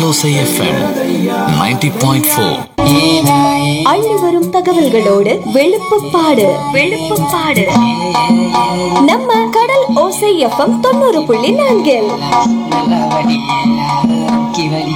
கடலோசை FM 90.4 அள்ளி வரும் தகவல்களோடு வெளுப்புப்பாடு வெளுப்புப்பாடு நம்ம கடல் ஓசை எஃப்எம் தொண்ணூறு புள்ளி நான்கில் நல்ல வடி கிவடி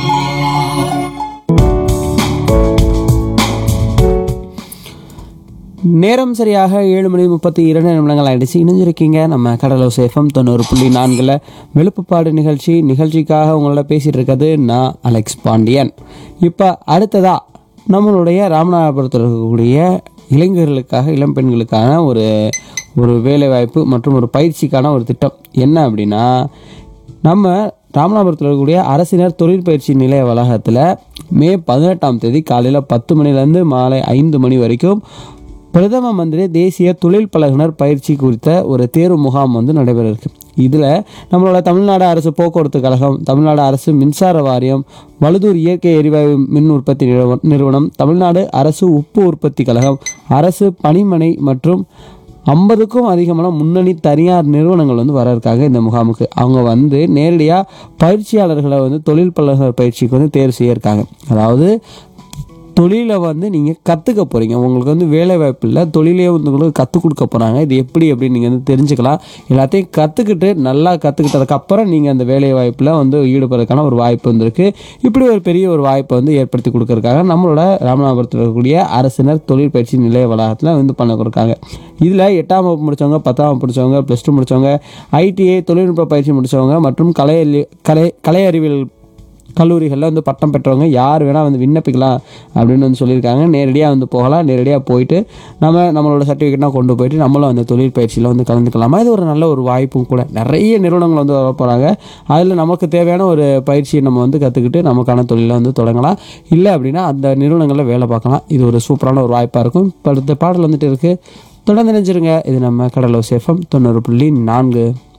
நேரம் சரியாக ஏழு மணி முப்பத்தி இரண்டு நிமிடங்கள் ஆயிடுச்சு இணைஞ்சிருக்கீங்க நம்ம கடலோசை எஃப்எம் தொண்ணூறு புள்ளி நான்கில் வெளுப்புப்பாடு நிகழ்ச்சி நிகழ்ச்சிக்காக உங்களோட பேசிகிட்டு இருக்கிறது நான் அலெக்ஸ் பாண்டியன் இப்போ அடுத்ததா நம்மளுடைய ராமநாதபுரத்தில் இருக்கக்கூடிய இளைஞர்களுக்காக இளம் பெண்களுக்கான ஒரு ஒரு வேலைவாய்ப்பு மற்றும் ஒரு பயிற்சிக்கான ஒரு திட்டம் என்ன அப்படின்னா நம்ம ராமநாதபுரத்தில் இருக்கக்கூடிய அரசினர் தொழிற்பயிற்சி நிலைய வளாகத்தில் மே பதினெட்டாம் தேதி காலையில் பத்து மணிலேருந்து மாலை ஐந்து மணி வரைக்கும் பிரதம மந்திரி தேசிய தொழில் பழகுனர் பயிற்சி குறித்த ஒரு தேர்வு முகாம் வந்து நடைபெற இருக்கு இதில் நம்மளோட தமிழ்நாடு அரசு போக்குவரத்து கழகம் தமிழ்நாடு அரசு மின்சார வாரியம் வலுதூர் இயற்கை எரிவாயு மின் உற்பத்தி நிறுவ- நிறுவனம் தமிழ்நாடு அரசு உப்பு உற்பத்தி கழகம் அரசு பணிமனை மற்றும் ஐம்பதுக்கும் அதிகமான முன்னணி தனியார் நிறுவனங்கள் வந்து வர இருக்காங்க இந்த முகாமுக்கு அவங்க வந்து நேரடியாக பயிற்சியாளர்களை வந்து தொழில் பழகுனர் பயிற்சிக்கு வந்து தேர்வு செய்ய இருக்காங்க அதாவது தொழிலை வந்து நீங்கள் கற்றுக்க போகிறீங்க உங்களுக்கு வந்து வேலை வாய்ப்பு இல்லை தொழிலே வந்து உங்களுக்கு கற்றுக் கொடுக்க போகிறாங்க இது எப்படி அப்படின்னு நீங்கள் வந்து தெரிஞ்சுக்கலாம் எல்லாத்தையும் கற்றுக்கிட்டு நல்லா கற்றுக்கிட்டதுக்கப்புறம் நீங்கள் அந்த வேலை வாய்ப்பில் வந்து ஈடுபடுறதுக்கான ஒரு வாய்ப்பு வந்திருக்கு இப்படி ஒரு பெரிய ஒரு வாய்ப்பை வந்து ஏற்படுத்தி கொடுக்கறதுக்காக நம்மளோட ராமநாதபுரத்தில் இருக்கக்கூடிய அரசினர் தொழில் பயிற்சி நிலைய வளாகத்தில் வந்து பண்ண கொடுக்காங்க இதில் எட்டாம் வகுப்பு முடித்தவங்க பத்தாம் வகுப்பு முடித்தவங்க ப்ளஸ் டூ முடித்தவங்க ஐடிஐ தொழில்நுட்ப பயிற்சி முடித்தவங்க மற்றும் கலை அறி- கலை கலை அறிவியல் கல்லூரிகளில் வந்து பட்டம் பெற்றவங்க யார் வேணால் வந்து விண்ணப்பிக்கலாம் அப்படின்னு வந்து சொல்லியிருக்காங்க நேரடியாக வந்து போகலாம் நேரடியாக போயிட்டு நம்ம நம்மளோட சர்டிஃபிகேட்லாம் கொண்டு போயிட்டு நம்மளும் அந்த தொழில் பயிற்சியில் வந்து கலந்துக்கலாமா இது ஒரு நல்ல ஒரு வாய்ப்பும் கூட நிறைய நிறுவனங்கள் வந்து வர போகிறாங்க அதில் நமக்கு தேவையான ஒரு பயிற்சியை நம்ம வந்து கற்றுக்கிட்டு நமக்கான தொழிலை வந்து தொடங்கலாம் இல்லை அப்படின்னா அந்த நிறுவனங்களில் வேலை பார்க்கலாம் இது ஒரு சூப்பரான ஒரு வாய்ப்பாக இருக்கும் இப்போ அடுத்த பாடல் வந்துட்டு இருக்குது தொடர்ந்து நினைச்சிருங்க இது நம்ம கடலோ சேஃபம் தொண்ணூறு புள்ளி நான்கு